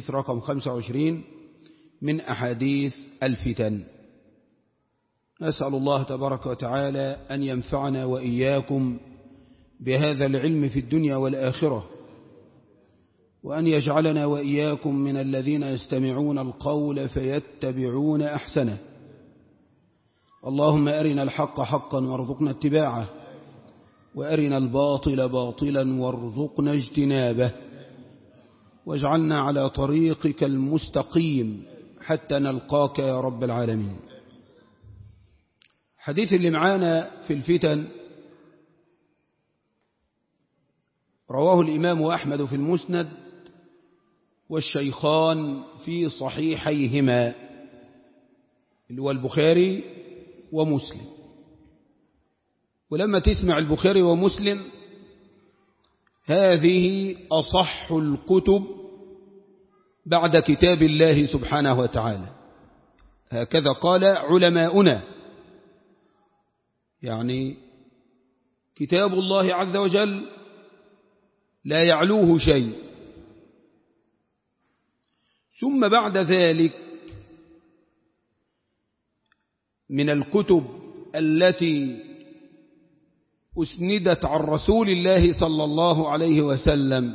الحديث رقم 25 من أحاديث الفتن نسأل الله تبارك وتعالى أن ينفعنا وإياكم بهذا العلم في الدنيا والآخرة وأن يجعلنا وإياكم من الذين يستمعون القول فيتبعون أحسنه اللهم أرنا الحق حقا وارزقنا اتباعه وأرنا الباطل باطلا وارزقنا اجتنابه واجعلنا على طريقك المستقيم حتى نلقاك يا رب العالمين حديث اللي معانا في الفتن رواه الإمام أحمد في المسند والشيخان في صحيحيهما اللي هو البخاري ومسلم ولما تسمع البخاري ومسلم هذه أصح الكتب بعد كتاب الله سبحانه وتعالى هكذا قال علماؤنا يعني كتاب الله عز وجل لا يعلوه شيء ثم بعد ذلك من الكتب التي أسندت عن رسول الله صلى الله عليه وسلم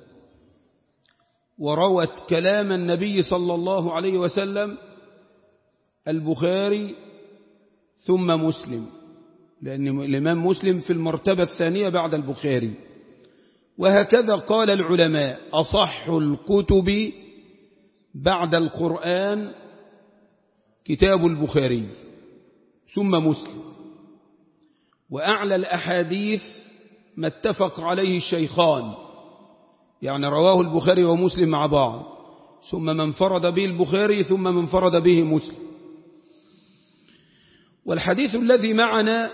وروت كلام النبي صلى الله عليه وسلم البخاري ثم مسلم لأن الإمام مسلم في المرتبة الثانية بعد البخاري وهكذا قال العلماء أصح الكتب بعد القرآن كتاب البخاري ثم مسلم وأعلى الأحاديث ما اتفق عليه الشيخان يعني رواه البخاري ومسلم مع بعض ثم من انفرد به البخاري ثم من انفرد به مسلم والحديث الذي معنا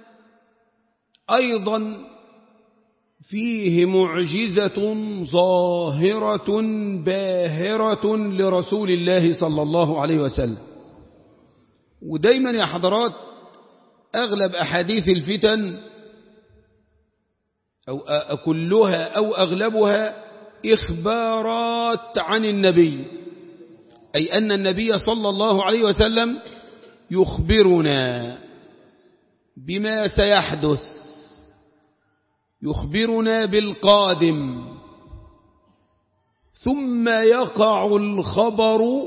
أيضا فيه معجزة ظاهرة باهرة لرسول الله صلى الله عليه وسلم ودايما يا حضرات أغلب أحاديث الفتن أو كلها أو أغلبها إخبارات عن النبي أي أن النبي صلى الله عليه وسلم يخبرنا بما سيحدث يخبرنا بالقادم ثم يقع الخبر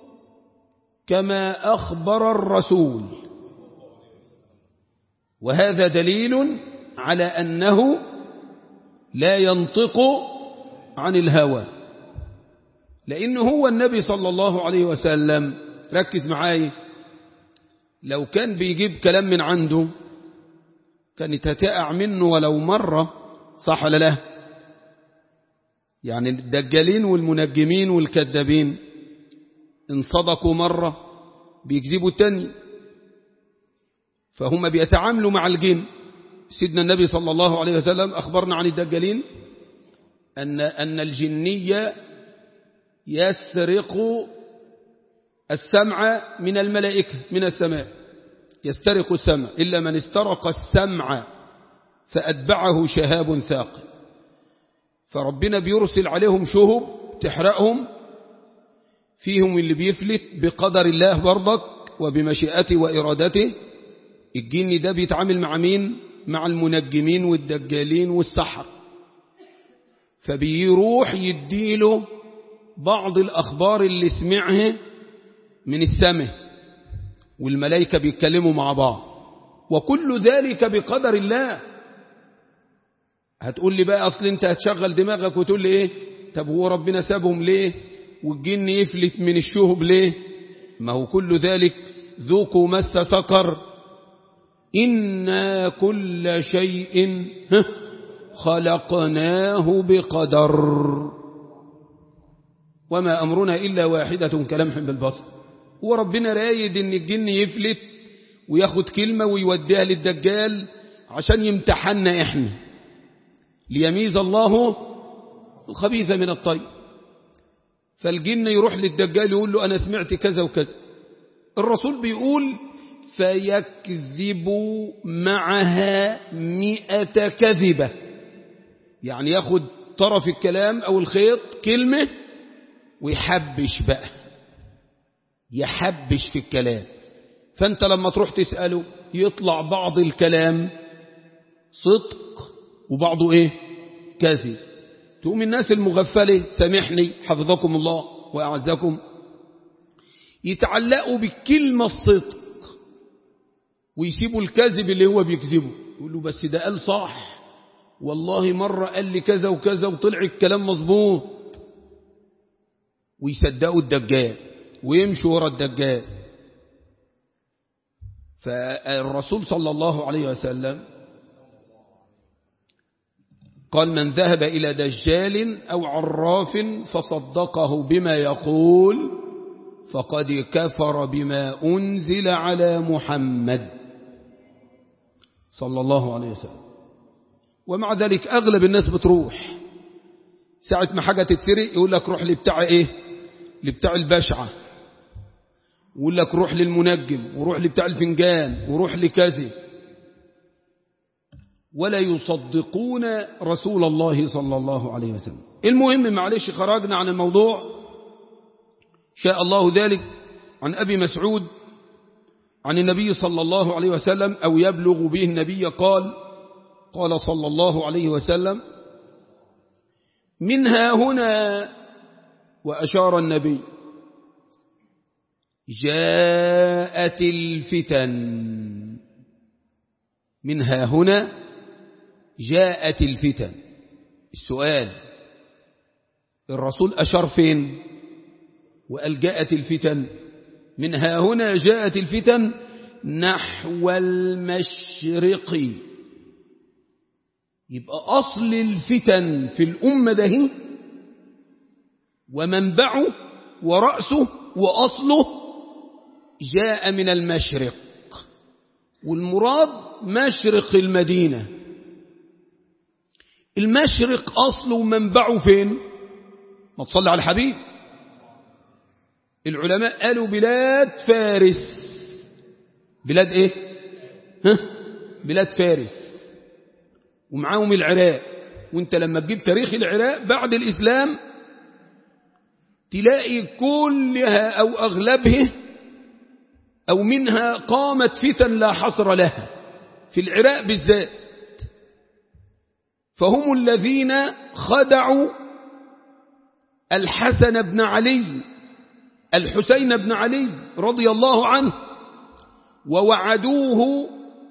كما أخبر الرسول وهذا دليل على أنه لا ينطق عن الهوى لأنه هو النبي صلى الله عليه وسلم ركز معاي لو كان بيجيب كلام من عنده كانت هتقع منه ولو مرة صح ولا لا يعني الدجالين والمنجمين والكذابين إن صدقوا مرة بيكذبوا التاني فهم بيتعاملوا مع الجن سيدنا النبي صلى الله عليه وسلم أخبرنا عن الدجالين أن, أن الجنية يسرق السمع من الملائكة من السماء يسترق السمع إلا من استرق السمع فأتبعه شهاب ثاقب فربنا بيرسل عليهم شهب تحرقهم فيهم اللي بيفلت بقدر الله برضك وبمشيئته وإرادته الجن ده بيتعامل مع مين مع المنجمين والدجالين والسحر فبيروح يديله بعض الأخبار اللي سمعها من السماء والملائكة بيتكلموا مع بعض وكل ذلك بقدر الله هتقول لي بقى أصل أنت هتشغل دماغك وتقول لي إيه طب هو ربنا سابهم ليه والجن يفلت من الشهب ليه ما هو كل ذلك ذوقوا مس سقر إنا كل شيء خلقناه بقدر وما أمرنا إلا واحدة كلمح بالبصر وربنا رايد إن الجن يفلت وياخد كلمة ويوديها للدجال عشان يمتحنا إحنا ليميز الله الخبيث من الطيب فالجن يروح للدجال يقول له أنا سمعت كذا وكذا الرسول بيقول فيكذب معها مئة كذبة يعني ياخد طرف الكلام أو الخيط كلمة ويحبش بقى يحبش في الكلام فانت لما تروح تسأله يطلع بعض الكلام صدق وبعضه ايه كذب تقوم الناس المغفلة سامحني حفظكم الله وأعزكم يتعلقوا بالكلمة الصدق ويسيبوا الكذب اللي هو بيكذبه يقول له بس ده قال صح والله مرة قال لي كذا وكذا وطلع الكلام مظبوط ويصدقوا الدجال ويمشوا ورا الدجال فالرسول صلى الله عليه وسلم قال من ذهب إلى دجال أو عراف فصدقه بما يقول فقد كفر بما أنزل على محمد صلى الله عليه وسلم ومع ذلك أغلب الناس بتروح ساعة ما حاجة تتسرق يقول لك روح لبتاع إيه لبتاع البشعة ويقول لك روح للمنجم وروح لبتاع الفنجان وروح لكذا ولا يصدقون رسول الله صلى الله عليه وسلم المهم معلش خرجنا عن الموضوع شاء الله ذلك عن أبي مسعود عن النبي صلى الله عليه وسلم أو يبلغ به النبي قال قال صلى الله عليه وسلم منها هنا وأشار النبي جاءت الفتن منها هنا جاءت الفتن السؤال الرسول أشار فين وقال جاءت الفتن منها هنا جاءت الفتن نحو المشرق يبقى أصل الفتن في الأمة ده ومنبعه ورأسه وأصله جاء من المشرق والمراد مشرق المدينة المشرق أصله ومنبعه فين ما تصلي على الحبيب العلماء قالوا بلاد فارس بلاد ايه ها؟ بلاد فارس ومعاهم العراق وانت لما تجيب تاريخ العراق بعد الإسلام تلاقي كلها أو أغلبها أو منها قامت فتن لا حصر لها في العراق بالذات فهم الذين خدعوا الحسن بن علي الحسين بن علي رضي الله عنه ووعدوه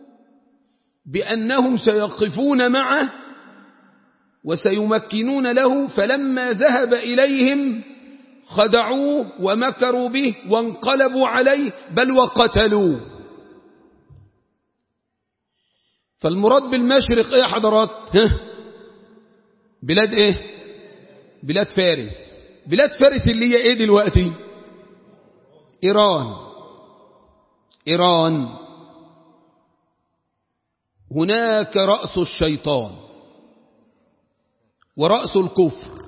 بأنهم سيقفون معه وسيمكنون له فلما ذهب إليهم خدعوه ومكروا به وانقلبوا عليه بل وقتلوه فالمراد بالمشرق ايه يا حضرات ها؟ بلاد ايه بلاد فارس بلاد فارس اللي هي ايه دلوقتي ايران ايران هناك رأس الشيطان ورأس الكفر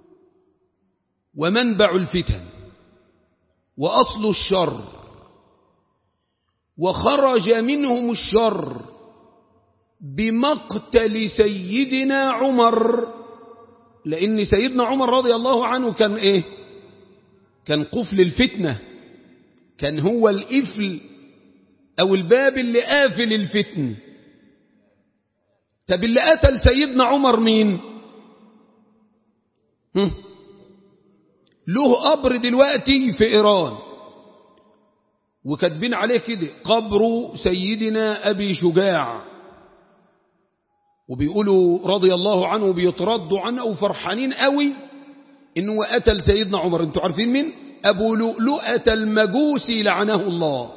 ومنبع الفتن وأصل الشر وخرج منهم الشر بمقتل سيدنا عمر لأن سيدنا عمر رضي الله عنه كان إيه كان قفل الفتنة كان هو الإفل أو الباب اللي قافل الفتن طب اللي قتل سيدنا عمر مين هم؟ له قبر دلوقتي في إيران وكاتبين عليه كده قبر سيدنا أبي شجاع وبيقولوا رضي الله عنه بيتردوا عنه وفرحانين قوي انه قتل سيدنا عمر انتوا عارفين مين ابو لؤلؤة المجوسي لعنه الله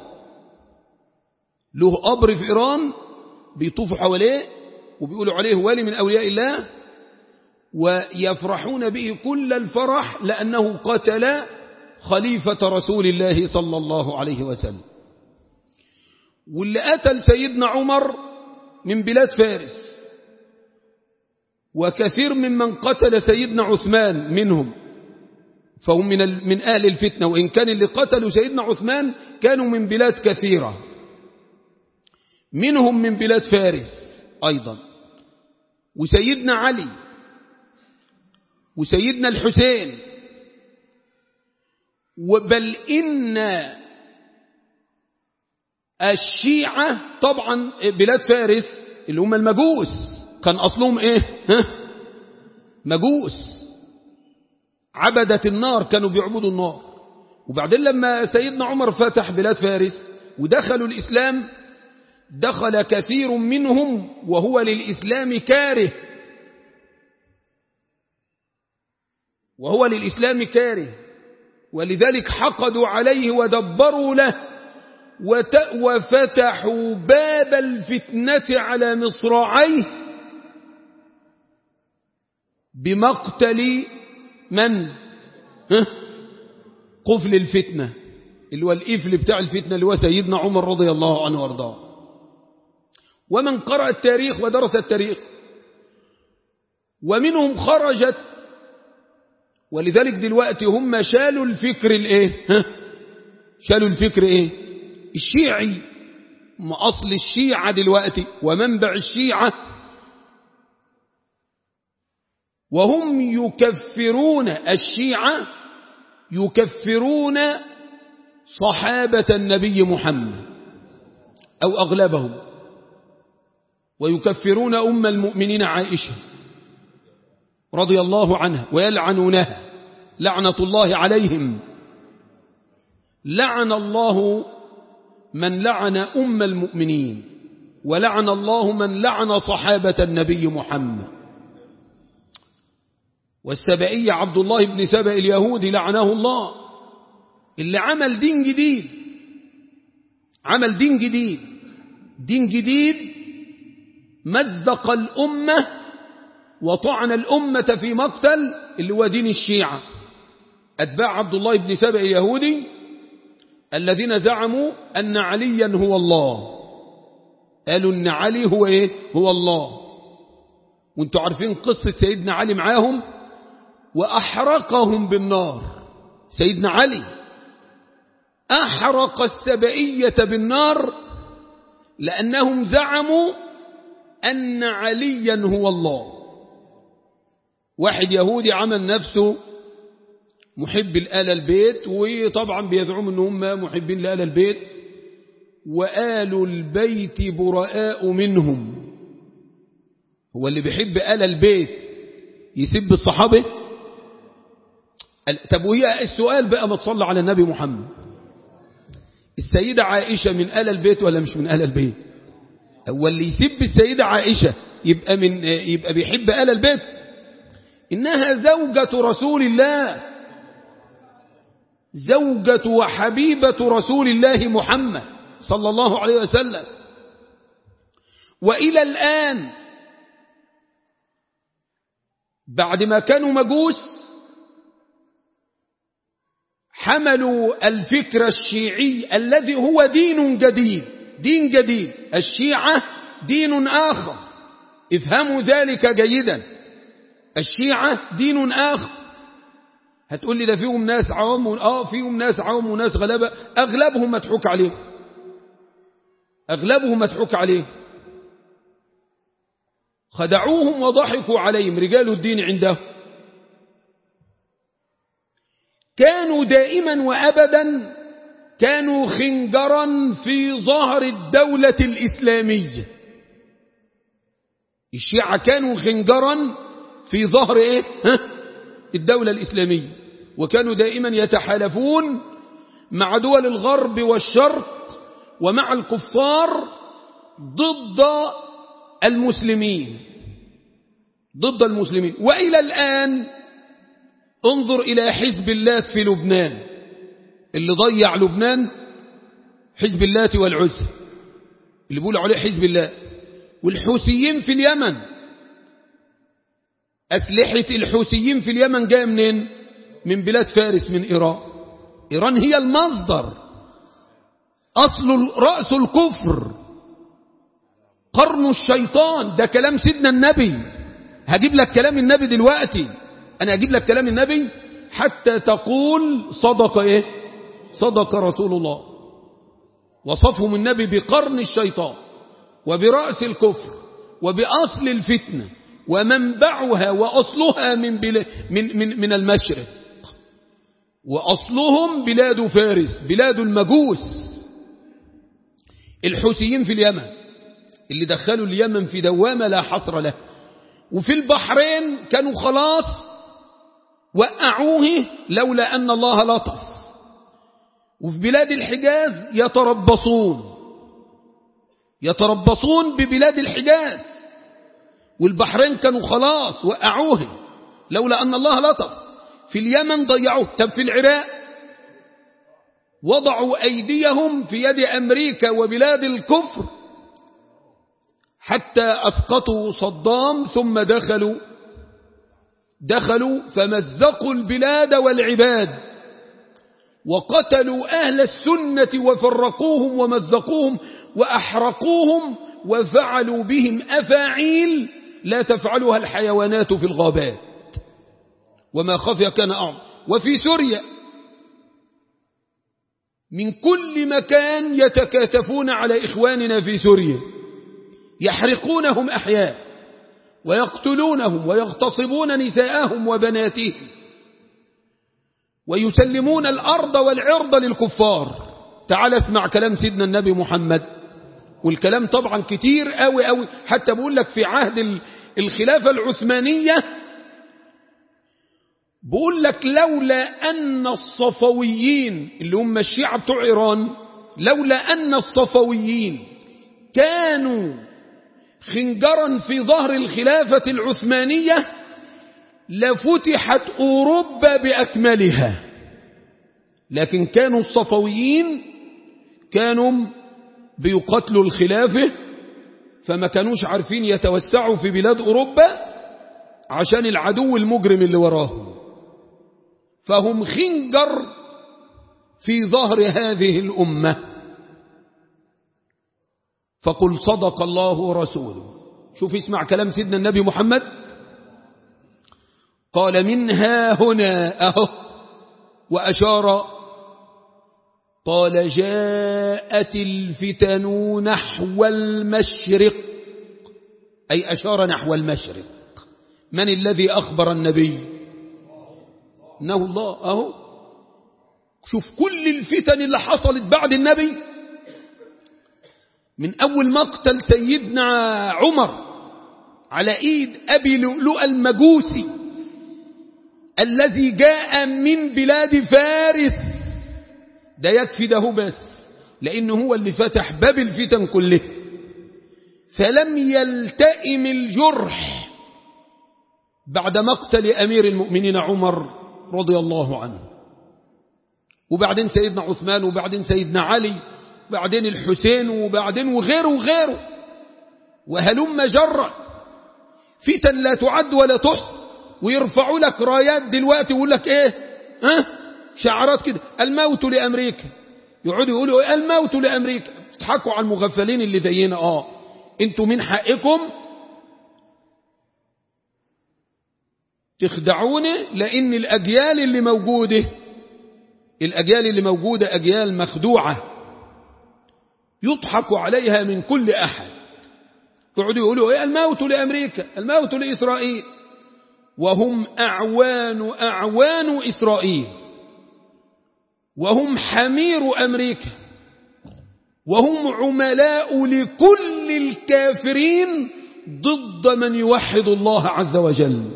له قبر في ايران بيطوفوا حواليه وبيقولوا عليه ولي من اولياء الله ويفرحون به كل الفرح لانه قتل خليفة رسول الله صلى الله عليه وسلم واللي قتل سيدنا عمر من بلاد فارس وكثير ممن قتل سيدنا عثمان منهم فهم من من أهل الفتنة وإن كان اللي قتلوا سيدنا عثمان كانوا من بلاد كثيرة منهم من بلاد فارس أيضا وسيدنا علي وسيدنا الحسين بل إن الشيعة طبعا بلاد فارس اللي هم المجوس كان أصلهم إيه ها؟ مجوس عبدت النار كانوا بيعبدوا النار وبعدين لما سيدنا عمر فتح بلاد فارس ودخلوا الإسلام دخل كثير منهم وهو للإسلام كاره وهو للإسلام كاره ولذلك حقدوا عليه ودبروا له وفتحوا باب الفتنة على مصراعيه بمقتل من ها؟ قفل الفتنة اللي هو الإفل بتاع الفتنة اللي هو سيدنا عمر رضي الله عنه وارضاه ومن قرأ التاريخ ودرس التاريخ ومنهم خرجت ولذلك دلوقتي هم شالوا الفكر الايه ها؟ شالوا الفكر ايه الشيعي ما اصل الشيعة دلوقتي ومنبع الشيعة وهم يكفرون الشيعة يكفرون صحابة النبي محمد أو أغلبهم ويكفرون أم المؤمنين عائشة رضي الله عنها ويلعنونها لعنة الله عليهم لعن الله من لعن أم المؤمنين ولعن الله من لعن صحابة النبي محمد والسبائي عبد الله بن سبأ اليهودي لعنه الله اللي عمل دين جديد عمل دين جديد دين جديد مزق الأمة وطعن الأمة في مقتل اللي هو دين الشيعة أتباع عبد الله بن سبأ اليهودي الذين زعموا أن عليا هو الله قالوا أن علي هو إيه هو الله وانتوا عارفين قصة سيدنا علي معاهم وأحرقهم بالنار سيدنا علي أحرق السبئية بالنار لأنهم زعموا أن عليا هو الله واحد يهودي عمل نفسه محب الآل البيت وطبعا بيزعم أن هم محبين لآل البيت وآل البيت براء منهم هو اللي بيحب آل البيت يسب الصحابة طب وهي السؤال بقى ما تصلى على النبي محمد السيدة عائشة من آل البيت ولا مش من آل البيت هو اللي يسب السيدة عائشة يبقى, من يبقى بيحب آل البيت إنها زوجة رسول الله زوجة وحبيبة رسول الله محمد صلى الله عليه وسلم وإلى الآن بعد ما كانوا مجوس حملوا الفكر الشيعي الذي هو دين جديد دين جديد الشيعة دين آخر افهموا ذلك جيدا الشيعة دين آخر هتقول لي ده فيهم ناس عوام اه فيهم ناس عوام وناس غلبة أغلبهم مضحوك عليه أغلبهم مضحوك عليه خدعوهم وضحكوا عليهم رجال الدين عندهم كانوا دائما وأبدا كانوا خنجرا في ظهر الدولة الإسلامية الشيعة كانوا خنجرا في ظهر إيه؟ ها؟ الدولة الإسلامية وكانوا دائما يتحالفون مع دول الغرب والشرق ومع الكفار ضد المسلمين ضد المسلمين وإلى الآن انظر إلى حزب اللات في لبنان اللي ضيع لبنان حزب اللات والعزى اللي بيقولوا عليه حزب الله والحوثيين في اليمن أسلحة الحوثيين في اليمن جاية منين من بلاد فارس من إيران إيران هي المصدر أصل رأس الكفر قرن الشيطان ده كلام سيدنا النبي هجيب لك كلام النبي دلوقتي أنا أجيب لك كلام النبي حتى تقول صدق إيه صدق رسول الله وصفهم النبي بقرن الشيطان وبرأس الكفر وبأصل الفتنة ومنبعها وأصلها من, بل... من, من, من المشرق وأصلهم بلاد فارس بلاد المجوس الحوثيين في اليمن اللي دخلوا اليمن في دوامة لا حصر له وفي البحرين كانوا خلاص وقعوه لولا أن الله لطف وفي بلاد الحجاز يتربصون يتربصون ببلاد الحجاز والبحرين كانوا خلاص وقعوه لولا أن الله لطف في اليمن ضيعوه طب في العراق وضعوا أيديهم في يد أمريكا وبلاد الكفر حتى أسقطوا صدام ثم دخلوا دخلوا فمزقوا البلاد والعباد وقتلوا أهل السنة وفرقوهم ومزقوهم وأحرقوهم وفعلوا بهم أفاعيل لا تفعلها الحيوانات في الغابات وما خفي كان أعظم وفي سوريا من كل مكان يتكاتفون على إخواننا في سوريا يحرقونهم أحياء ويقتلونهم ويغتصبون نساءهم وبناتهم ويسلمون الأرض والعرض للكفار تعال اسمع كلام سيدنا النبي محمد والكلام طبعا كتير قوي قوي حتى بقول لك في عهد الخلافة العثمانية بقول لك لولا أن الصفويين اللي هم الشيعة بتوع إيران لولا أن الصفويين كانوا خنجرا في ظهر الخلافة العثمانية لفتحت أوروبا بأكملها لكن كانوا الصفويين كانوا بيقتلوا الخلافة فما كانوش عارفين يتوسعوا في بلاد أوروبا عشان العدو المجرم اللي وراهم فهم خنجر في ظهر هذه الأمة فقل صدق الله ورسوله شوف اسمع كلام سيدنا النبي محمد قال منها هنا أهو وأشار قال جاءت الفتن نحو المشرق أي أشار نحو المشرق من الذي أخبر النبي إنه الله أهو شوف كل الفتن اللي حصلت بعد النبي من أول مقتل سيدنا عمر على إيد أبي لؤلؤ المجوسي الذي جاء من بلاد فارس ده يكفي ده بس لأنه هو اللي فتح باب الفتن كله فلم يلتئم الجرح بعد مقتل أمير المؤمنين عمر رضي الله عنه وبعدين سيدنا عثمان وبعدين سيدنا علي وبعدين الحسين وبعدين وغيره وغيره وهلم جرا فتن لا تعد ولا تحصى ويرفعوا لك رايات دلوقتي ويقول لك ايه ها شعارات كده الموت لامريكا يقعدوا يقولوا ايه الموت لامريكا تضحكوا على المغفلين اللي زينا اه انتوا من حقكم تخدعوني لان الاجيال اللي موجوده الاجيال اللي موجوده اجيال مخدوعه يضحك عليها من كل احد يقعدوا يقولوا ايه الموت لامريكا الموت لاسرائيل وهم أعوان أعوان إسرائيل وهم حمير أمريكا وهم عملاء لكل الكافرين ضد من يوحد الله عز وجل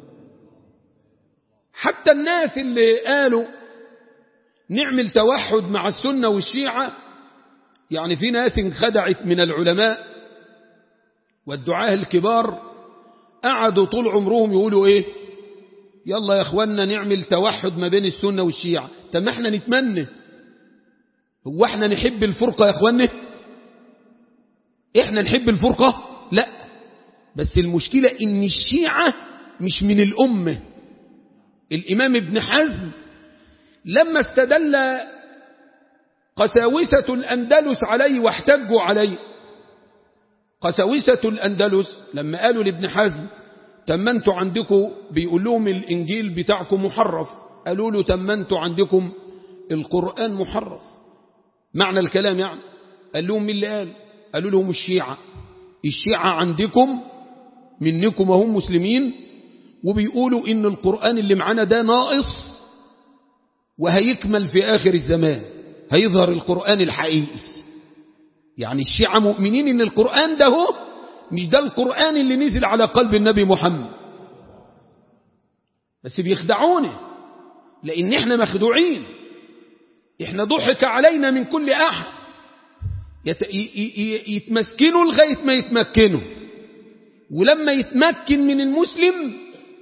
حتى الناس اللي قالوا نعمل توحد مع السنة والشيعة يعني في ناس انخدعت من العلماء والدعاة الكبار قعدوا طول عمرهم يقولوا ايه يلا يا اخوانا نعمل توحد ما بين السنة والشيعة طب ما احنا نتمنى هو احنا نحب الفرقة يا اخوانا احنا نحب الفرقة لا بس المشكلة ان الشيعة مش من الأمة الإمام ابن حزم لما استدل قساوسة الأندلس عليه واحتجوا عليه قساوسة الأندلس لما قالوا لابن حزم تم انتوا عندكم بيقول لهم الإنجيل بتاعكم محرف قالوا له تم انتوا عندكم القرآن محرف معنى الكلام يعني قال لهم مين اللي قال قالوا لهم الشيعة الشيعة عندكم منكم وهم مسلمين وبيقولوا إن القرآن اللي معانا ده ناقص وهيكمل في آخر الزمان هيظهر القرآن الحقيقي يعني الشيعة مؤمنين ان القرآن ده هو مش ده القرآن اللي نزل على قلب النبي محمد بس بيخدعونا لان احنا مخدوعين احنا ضحك علينا من كل احد يت... ي... ي... يتمسكنوا لغاية ما يتمكنوا ولما يتمكن من المسلم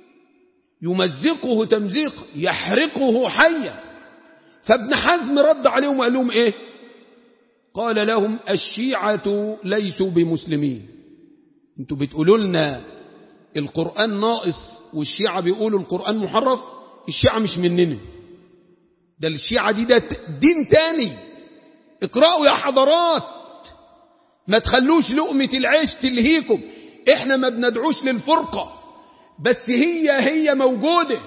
يمزقه تمزيق يحرقه حيا فابن حزم رد عليهم وقال لهم ايه قال لهم الشيعة ليسوا بمسلمين انتوا بتقولوا لنا القرآن ناقص والشيعة بيقولوا القرآن محرف الشيعة مش مننا ده الشيعة دي ده دين تاني اقرأوا يا حضرات ما تخلوش لقمة العيش تلهيكم احنا ما بندعوش للفرقة بس هي هي موجودة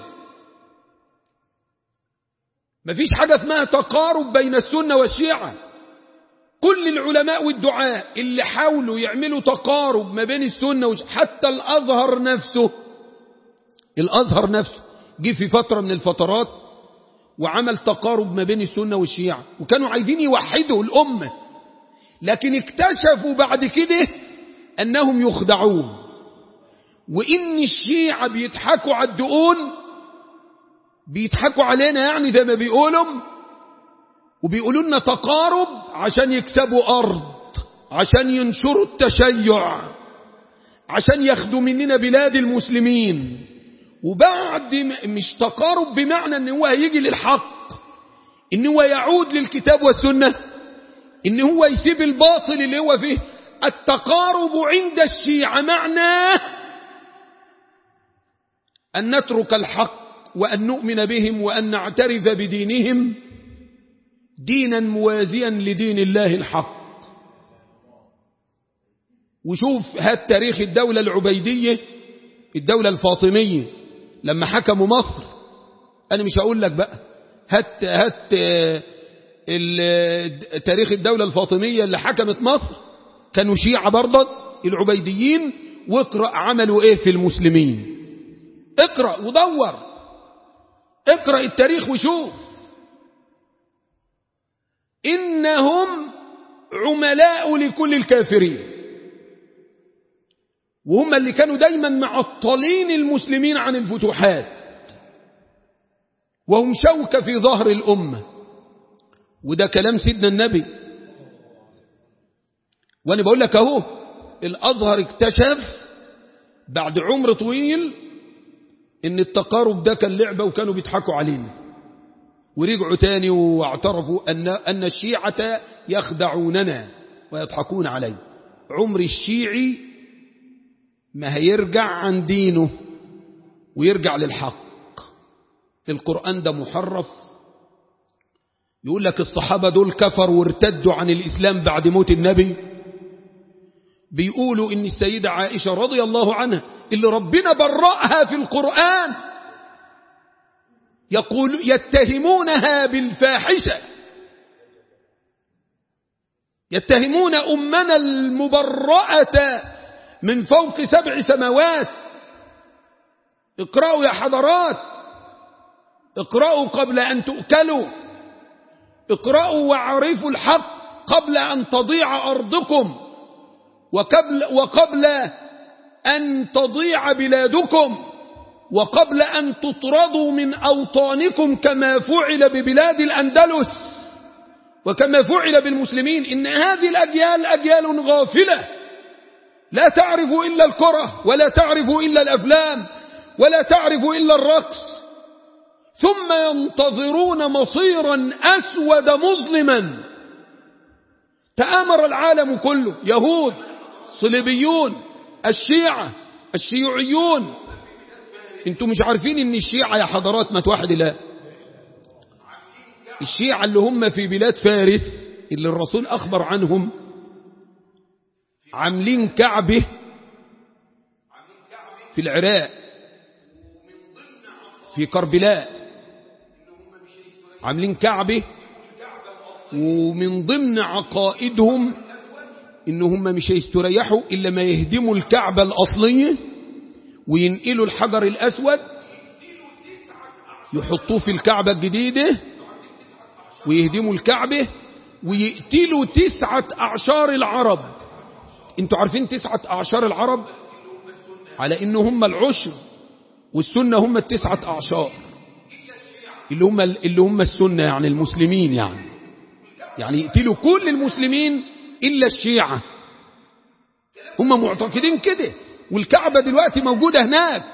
مفيش حاجة اسمها تقارب بين السنة والشيعة كل العلماء والدعاء اللي حاولوا يعملوا تقارب ما بين السنة والشيعة حتى الأزهر نفسه الأزهر نفسه جه في فترة من الفترات وعمل تقارب ما بين السنة والشيعة وكانوا عايزين يوحدوا الأمة لكن اكتشفوا بعد كده أنهم يخدعون وإن الشيعة بيضحكوا على الدقون بيضحكوا علينا يعني زي ما بيقولوا وبيقولوا لنا تقارب عشان يكسبوا أرض عشان ينشروا التشيع عشان ياخدوا مننا بلاد المسلمين وبعد مش تقارب بمعنى ان هو هيجي للحق ان هو يعود للكتاب والسنة ان هو يسيب الباطل اللي هو فيه التقارب عند الشيعة معناه أن نترك الحق وأن نؤمن بهم وأن نعترف بدينهم دينا موازيا لدين الله الحق وشوف هات تاريخ الدولة العبيدية الدولة الفاطمية لما حكموا مصر أنا مش هقول لك بقى هات هات تاريخ الدولة الفاطمية اللي حكمت مصر كانوا شيعة برضه العبيديين واقرأ عملوا ايه في المسلمين اقرأ ودور اقرأ التاريخ وشوف إنهم عملاء لكل الكافرين وهم اللي كانوا دايما معطلين المسلمين عن الفتوحات وهم شوكة في ظهر الأمة وده كلام سيدنا النبي وأنا بقول لك أهو الأزهر اكتشف بعد عمر طويل ان التقارب ده كان لعبة وكانوا بيضحكوا علينا ورجعوا تاني واعترفوا أن, أن الشيعة يخدعوننا ويضحكون عليه عمر الشيعي ما هيرجع عن دينه ويرجع للحق القرآن ده محرف يقول لك الصحابة دول كفروا وارتدوا عن الإسلام بعد موت النبي بيقولوا إن السيدة عائشة رضي الله عنها اللي ربنا برأها في القرآن يقول يتهمونها بالفاحشة يتهمون أمنا المبرأة من فوق سبع سماوات اقرأوا يا حضرات اقرأوا قبل أن تؤكلوا اقرأوا وعرفوا الحق قبل أن تضيع أرضكم وقبل, وقبل أن تضيع بلادكم وقبل أن تطردوا من أوطانكم كما فعل ببلاد الأندلس وكما فعل بالمسلمين إن هذه الأجيال أجيال غافلة لا تعرف إلا الكرة ولا تعرف إلا الأفلام ولا تعرف إلا الرقص ثم ينتظرون مصيرا أسود مظلما تآمر العالم كله يهود صليبيون الشيعة الشيوعيون انتوا مش عارفين ان الشيعة يا حضرات ما توحد الله الشيعة اللي هم في بلاد فارس اللي الرسول أخبر عنهم عاملين كعبة في العراق في كربلاء عاملين كعبة ومن ضمن عقائدهم إن هم مش هيستريحوا إلا ما يهدموا الكعبة الأصلية وينقلوا الحجر الأسود يحطوه في الكعبة الجديدة ويهدموا الكعبة ويقتلوا تسعة أعشار العرب انتوا عارفين تسعة أعشار العرب على إن هم العشر والسنة هم التسعة أعشار اللي هم, اللي هم السنة يعني المسلمين يعني يعني يقتلوا كل المسلمين إلا الشيعة هم معتقدين كده والكعبة دلوقتي موجودة هناك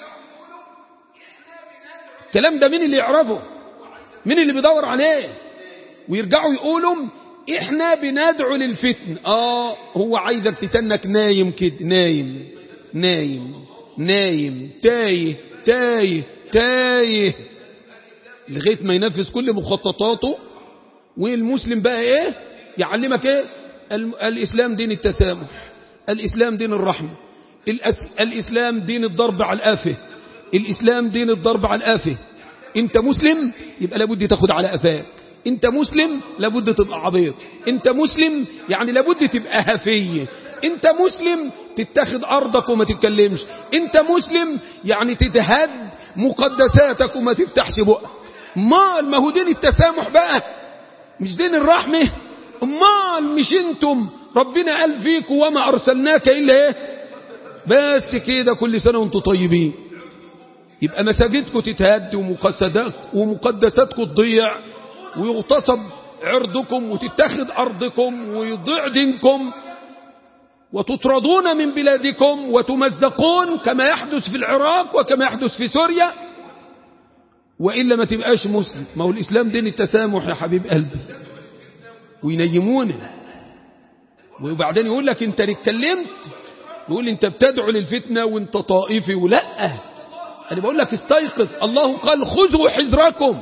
الكلام ده مين اللي يعرفه مين اللي بيدور عليه ويرجعوا يقولوا احنا بندعو للفتن اه هو عايزك تتنك نايم كده نايم نايم نايم تايه تايه تايه لغايه ما ينفذ كل مخططاته والمسلم بقى ايه يعلمك ايه الاسلام دين التسامح الاسلام دين الرحمه الاسلام دين الضرب على الافه الاسلام دين الضرب على الافه انت مسلم يبقى لابد تاخد على قفاك انت مسلم لابد تبقى عبيط انت مسلم يعني لابد تبقى هفية انت مسلم تتخذ ارضك وما تتكلمش انت مسلم يعني تتهد مقدساتك وما تفتحش بقك مال ما هو دين التسامح بقى مش دين الرحمة مال مش انتم ربنا قال فيك وما ارسلناك الا ايه بس كده كل سنة وانتم طيبين يبقى مساجدكم تتهد ومقدساتكم تضيع ويغتصب عرضكم وتتخذ أرضكم ويضيع دينكم وتطردون من بلادكم وتمزقون كما يحدث في العراق وكما يحدث في سوريا وإلا ما تبقاش مسلم ما هو الإسلام دين التسامح يا حبيب قلبي وينيمونه وبعدين يقول لك انت اللي اتكلمت يقول انت بتدعو للفتنة وانت طائفي ولا انا بقول لك استيقظ الله قال خذوا حذركم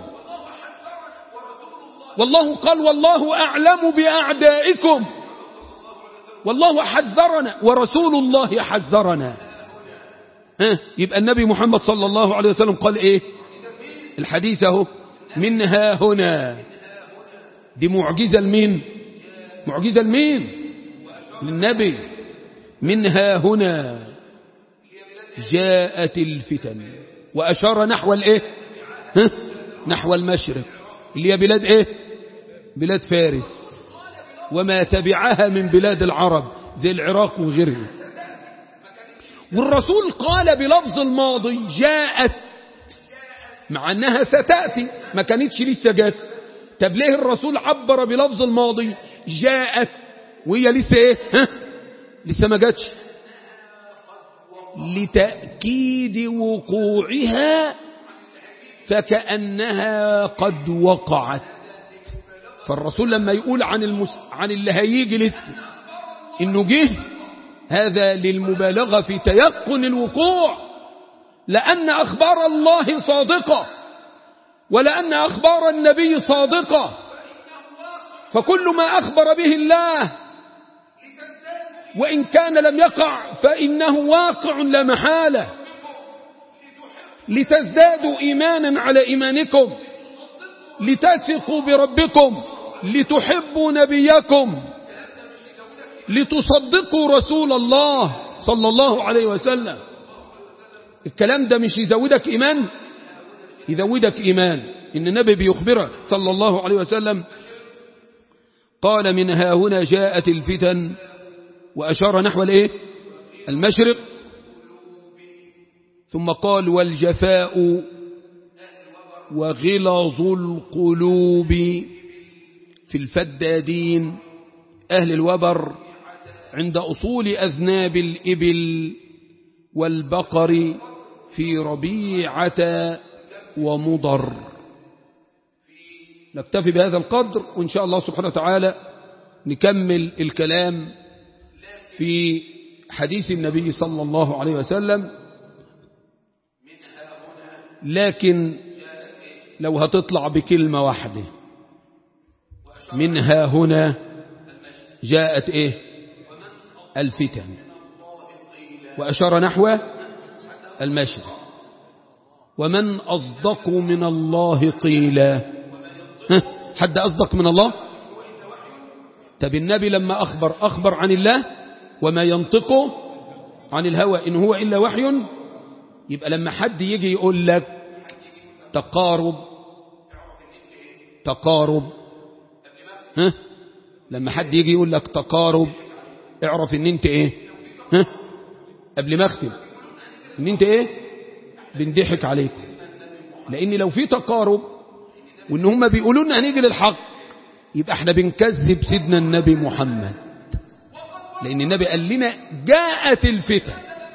والله قال والله أعلم بأعدائكم والله حذرنا ورسول الله حذرنا ها يبقى النبي محمد صلى الله عليه وسلم قال ايه الحديث اهو منها هنا دي معجزة لمين معجزة لمين للنبي منها هنا جاءت الفتن وأشار نحو الايه ها نحو المشرق اللي هي بلاد ايه بلاد فارس وما تبعها من بلاد العرب زي العراق وغيرها والرسول قال بلفظ الماضي جاءت مع انها ستأتي ما كانتش لسه جات طب ليه الرسول عبر بلفظ الماضي جاءت وهي لسه ايه ها؟ لسه ما جاتش لتأكيد وقوعها فكأنها قد وقعت فالرسول لما يقول عن المس... عن اللي هيجي لسه انه جه هذا للمبالغة في تيقن الوقوع لأن أخبار الله صادقة ولأن أخبار النبي صادقة فكل ما أخبر به الله وإن كان لم يقع فإنه واقع لا محالة لتزدادوا إيمانا على إيمانكم لتثقوا بربكم لتحبوا نبيكم لتصدقوا رسول الله صلى الله عليه وسلم الكلام ده مش يزودك إيمان يزودك إيمان إن النبي بيخبرك صلى الله عليه وسلم قال من ها هنا جاءت الفتن وأشار نحو الإيه المشرق ثم قال والجفاء وغلظ القلوب في الفدادين أهل الوبر عند أصول أذناب الإبل والبقر في ربيعة ومضر نكتفي بهذا القدر وإن شاء الله سبحانه وتعالى نكمل الكلام في حديث النبي صلى الله عليه وسلم لكن لو هتطلع بكلمة واحدة منها هنا جاءت ايه الفتن وأشار نحو المشرق ومن أصدق من الله قيلا حد أصدق من الله طب النبي لما أخبر أخبر عن الله وما ينطق عن الهوى إن هو إلا وحي يبقى لما حد يجي يقول لك تقارب تقارب ها لما حد يجي يقول لك تقارب اعرف ان انت ايه ها قبل ما اختم ان انت ايه بنضحك عليكم لان لو في تقارب وان هم بيقولوا لنا هنيجي للحق يبقى احنا بنكذب سيدنا النبي محمد لان النبي قال لنا جاءت الفتن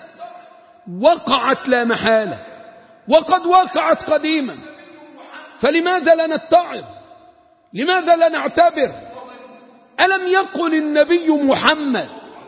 وقعت لا محالة وقد وقعت قديما فلماذا لا نتعظ لماذا لا نعتبر ألم يقل النبي محمد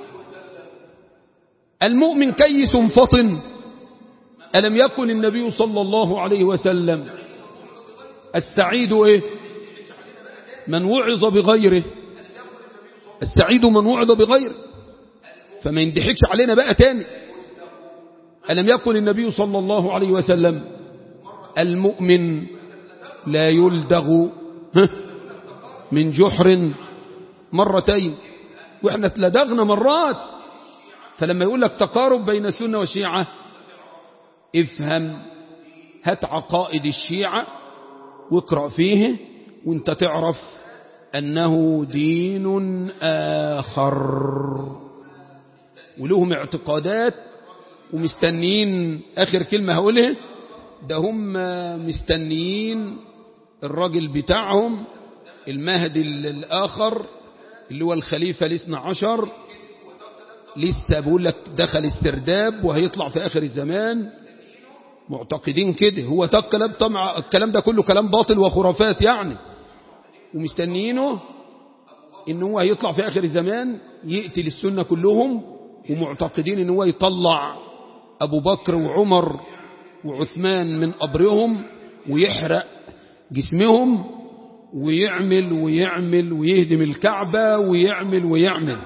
المؤمن كيس فطن ألم يقل النبي صلى الله عليه وسلم السعيد إيه من وعظ بغيره السعيد من وعظ بغيره فما يندحكش علينا بقى تاني ألم يقل النبي صلى الله عليه وسلم المؤمن لا يلدغ من جحر مرتين واحنا اتلدغنا مرات فلما يقول لك تقارب بين السنة والشيعة افهم هات عقائد الشيعة واقرأ فيه وانت تعرف أنه دين آخر ولهم اعتقادات ومستنيين آخر كلمة هقولها ده هم مستنيين الراجل بتاعهم المهدي الآخر اللي هو الخليفة الاثنى عشر لسه بقول لك دخل استرداب وهيطلع في آخر الزمان معتقدين كده هو ده الكلام طبعا الكلام ده كله كلام باطل وخرافات يعني ومستنيينه ان هو هيطلع في آخر الزمان يقتل السنة كلهم ومعتقدين ان هو يطلع أبو بكر وعمر وعثمان من قبرهم ويحرق جسمهم ويعمل ويعمل ويهدم الكعبة ويعمل ويعمل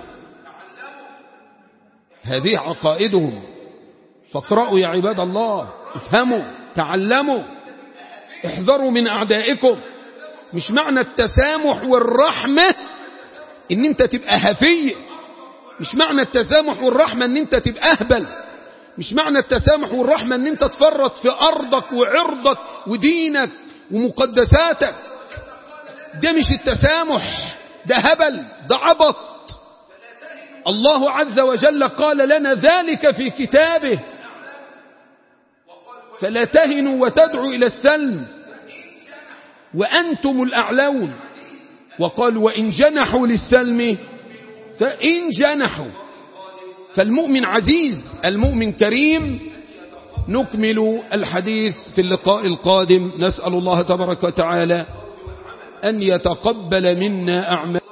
هذه عقائدهم فاقرأوا يا عباد الله افهموا تعلموا احذروا من أعدائكم مش معنى التسامح والرحمة ان انت تبقى هفية مش معنى التسامح والرحمة ان انت تبقى اهبل مش معنى التسامح والرحمة ان انت تفرط في ارضك وعرضك ودينك ومقدساتك ده مش التسامح ده هبل ده عبط الله عز وجل قال لنا ذلك في كتابه فلا تهنوا وتدعوا إلى السلم وأنتم الأعلون وقال وإن جنحوا للسلم فإن جنحوا فالمؤمن عزيز المؤمن كريم نكمل الحديث في اللقاء القادم نسأل الله تبارك وتعالى أن يتقبل منا أعمال